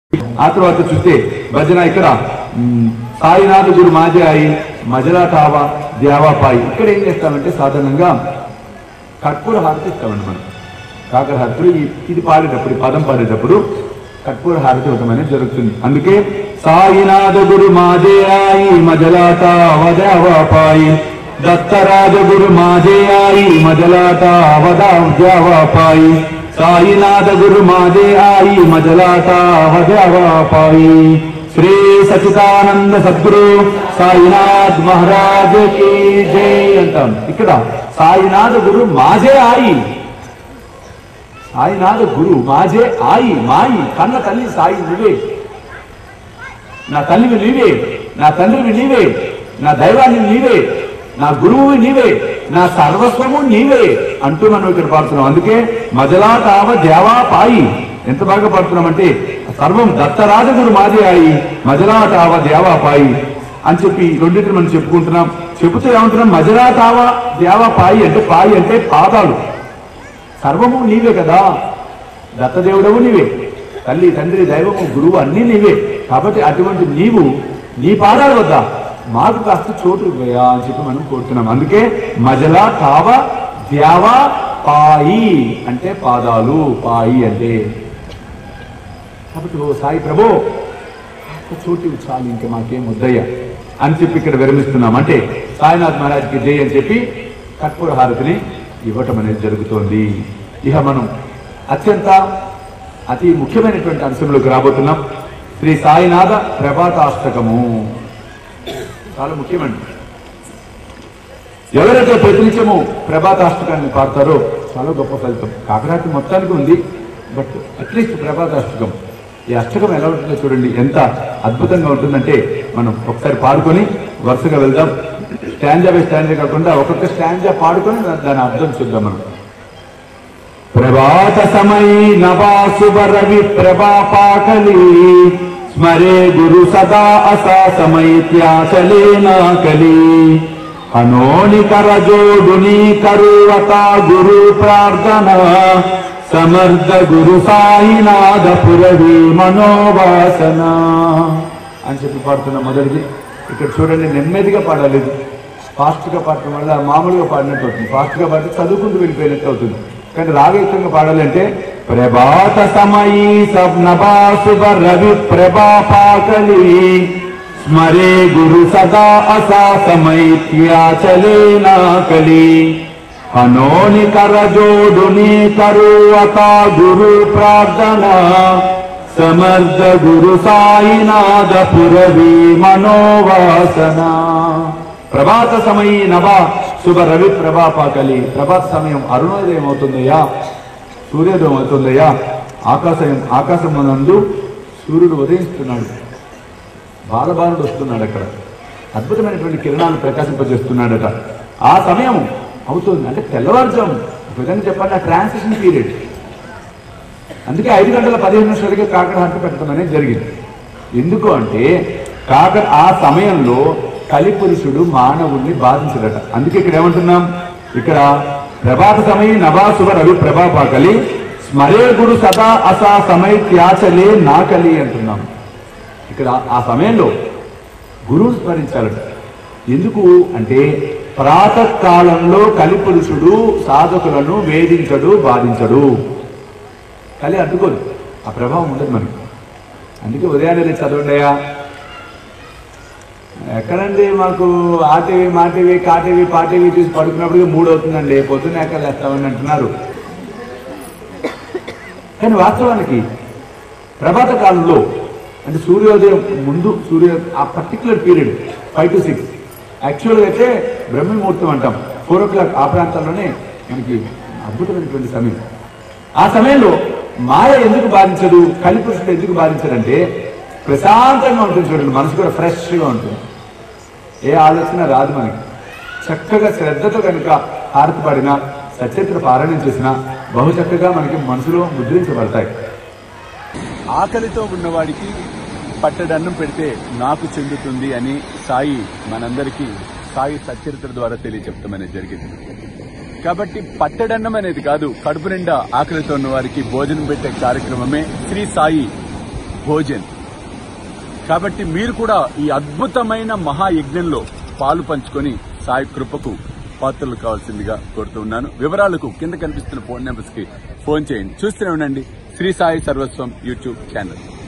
ఆ తర్వాత చూస్తే భజన ఇక్కడ మ్, సాయినాథ గురు మాజాయి మజలా టావా దేవాపాయి ఇక్కడ ఏం చేస్తామంటే సాధారణంగా కర్పూర హారతి ఇస్తామండి మనం కాకర హారతులు ఈ- ఇది పాడేటప్పుడు ఈ పదం పాడేటప్పుడు కర్పూర హారతి ఇవ్వడం అనేది జరుగుతుంది అందుకే సాయినాథ గురు మాజేయాయి మజలాట వదావాపాయి దత్తరాజ గురు మాజేయాయి మజలాట వదావాపాయి సాయినాథ గురు మాజేయాయి మజలాట వదావాపాయి శ్రీ సచిదానంద సద్గురు సాయినాథ్ మహారాజ్ కి జై అంటాం ఇక్కడ సాయినాథ గురు మాజే ఆయి సాయినాథ గురు మాజే ఆయి మాయి కన్న తల్లి సాయి నువ్వే నా తల్లివి నీవే నా తండ్రివి నీవే నా దైవాన్ని నీవే నా గురువు నీవే నా సర్వస్వము నీవే అంటూ మనం ఇక్కడ పాడుతున్నాం అందుకే మజలా తావ దేవా పాయి ఎంత బాగా పాడుతున్నామంటే సర్వం దత్తరాజ గురు మాదే ఆయి మజలా తావ దేవా పాయి అని చెప్పి రెండింటిని మనం చెప్పుకుంటున్నాం చెబుతూ ఏమంటున్నాం మజలా తావ దేవా పాయి అంటే పాయి అంటే పాదాలు సర్వము నీవే కదా దత్తదేవుడవు నీవే తల్లి తండ్రి దైవము గురువు అన్నీ నీవే కాబట్టి అటువంటి నీవు నీ పాదాల వద్ద మాకు కాస్త చోటు ఇవ్వయా అని చెప్పి మనం కోరుతున్నాం అందుకే మజల తావ ద్యావ పాయి అంటే పాదాలు పాయి అంటే కాబట్టి ఓ సాయి ప్రభో కాస్త చోటు ఇవ్వు చాలు ఇంకా మాకేం వద్దయ్యా అని చెప్పి ఇక్కడ విరమిస్తున్నాం అంటే సాయినాథ్ మహారాజ్కి జై అని చెప్పి కర్పూర హారతిని ఇవ్వటం అనేది జరుగుతోంది ఇక మనం అత్యంత అతి ముఖ్యమైనటువంటి అంశంలోకి రాబోతున్నాం శ్రీ సాయినాథ ప్రభాతాష్టకము చాలా ముఖ్యమండి ఎవరైతే ప్రతినిత్యము ప్రభాతాష్టకాన్ని పాడతారో చాలా గొప్ప ఫలితం కాకరాతి మొత్తానికి ఉంది బట్ అట్లీస్ట్ ప్రభాతాష్టకం ఈ అష్టకం ఎలా ఉంటుందో చూడండి ఎంత అద్భుతంగా ఉంటుందంటే మనం ఒకసారి పాడుకొని వరుసగా వెళ్దాం స్టాంజా బై స్టాంజా కాకుండా ఒక్కొక్క స్టాంజా పాడుకొని దా- దాని అర్థం చూద్దాం మనం ప్రభాత సమయీ నవాసుభ రవి ప్రభాపాకలి స్మరే గురు సదా అసా సమైత్యాచలే నాకలి హనోని కరజోడుని కరువత గురు ప్రార్థన సమర్థ గురు సాయినాథ పురవి మనోవాసన అని చెప్పి పాడుతున్న మొదటిది ఇక్కడ చూడండి నెమ్మదిగా పాడాలి ఫాస్ట్ గా పాడటం వల్ల మామూలుగా పాడినట్టు అవుతుంది ఫాస్ట్ గా పాడితే చదువుకుంటూ వెళ్ళిపోయినట్టు అవుతుంది కానీ రాగయుక్తంగా పాడాలంటే ప్రభాత సమయీ సబ్నభాసుభ రవి ప్రభాపాకలి స్మరే గురు సదా అసా సమైత్యాచలే నాకలి హనోని కరజోడుని కరువత గురు ప్రార్థన సమర్థ గురు సాయినాథ పురవి మనోవాసన ప్రభాత సమయీ నభ శుభ రవి ప్రభాపాకలి ప్రభాత సమయం అరుణోదయం అవుతుందయ్యా సూర్యోదయం అవుతుందయ్యా ఆకాశం ఆకాశం నందు సూర్యుడు ఉదయిస్తున్నాడు బాలబాలుడు వస్తున్నాడు అక్కడ అద్భుతమైనటువంటి కిరణాలు ప్రకాశింపజేస్తున్నాడట ఆ సమయం అవుతుంది అంటే తెల్లవారుజాము ఒక విధంగా చెప్పాలంటే ఆ ట్రాన్సిషన్ పీరియడ్ అందుకే ఐదు గంటల పదిహేను నిమిషాలకే కాకర హట్టు పెట్టడం అనేది జరిగింది ఎందుకు అంటే కాకర ఆ సమయంలో కలిపురుషుడు మానవుణ్ణి బాధించడట అందుకే ఇక్కడ ఏమంటున్నాం ఇక్కడ ప్రభాత సమయ నభాసుభ రవి ప్రభాపాకలి స్మరే గురు సదా అసా సమయ త్యాచలే నాకలి అంటున్నాం ఇక్కడ ఆ సమయంలో గురువు స్మరించాలట ఎందుకు అంటే ప్రాతకాలంలో కలిపురుషుడు సాధకులను వేధించడు బాధించడు కలి అడ్డుకోదు ఆ ప్రభావం ఉండదు మనకి అందుకే ఉదయాన్నే లేచి చదవండియా ఎక్కడండి మాకు ఆ టీవీ మా టీవీ కా టీవీ పా టీవీ చూసి పడుకున్నప్పుడు మూడు అవుతుందండి పొద్దున్న ఎక్కడ లేస్తామని అంటున్నారు కానీ వాస్తవానికి ప్రభాత కాలంలో అంటే సూర్యోదయం ముందు సూర్య ఆ particular period five to six యాక్చువల్గా అయితే బ్రహ్మముహూర్తం అంటాం ఫోర్ ఓ క్లాక్ ఆ ప్రాంతాల్లోనే మనకి అద్భుతమైనటువంటి సమయం ఆ సమయంలో మాయ ఎందుకు బాధించదు కలిపురుషుడు ఎందుకు బాధించడంటే ప్రశాంతంగా ఉంటుంది చూడండి మనసు కూడా ఫ్రెష్గా ఉంటుంది ఏ ఆలోచన రాదు మనకి చక్కగా శ్రద్ధతో కనుక హారతి పడినా సచరిత్ర పారాయణం చేసినా బహు చక్కగా మనకి మనసులో ముద్రించబడతాయి ఆకలితో ఉన్నవాడికి పట్టడన్నం పెడితే నాకు చెందుతుంది అని సాయి మనందరికీ సాయి సచ్చరిత్ర ద్వారా తెలియచెప్తాం అనేది జరిగింది కాబట్టి పట్టడన్నం అనేది కాదు కడుపు నిండా ఆకలితో ఉన్న వారికి భోజనం పెట్టే కార్యక్రమమే శ్రీ సాయి భోజన్ కాబట్టి మీరు కూడా ఈ అద్భుతమైన మహాయజ్ఞంలో పాలు పంచుకొని సాయి కృపకు పాత్రలు కావాల్సిందిగా కోరుతున్నాను వివరాలకు కింద కనిపిస్తున్న ఫోన్ నెంబర్స్ కి ఫోన్ చేయండి చూస్తూనే ఉండండి శ్రీ సాయి సర్వస్వం యూట్యూబ్ ఛానల్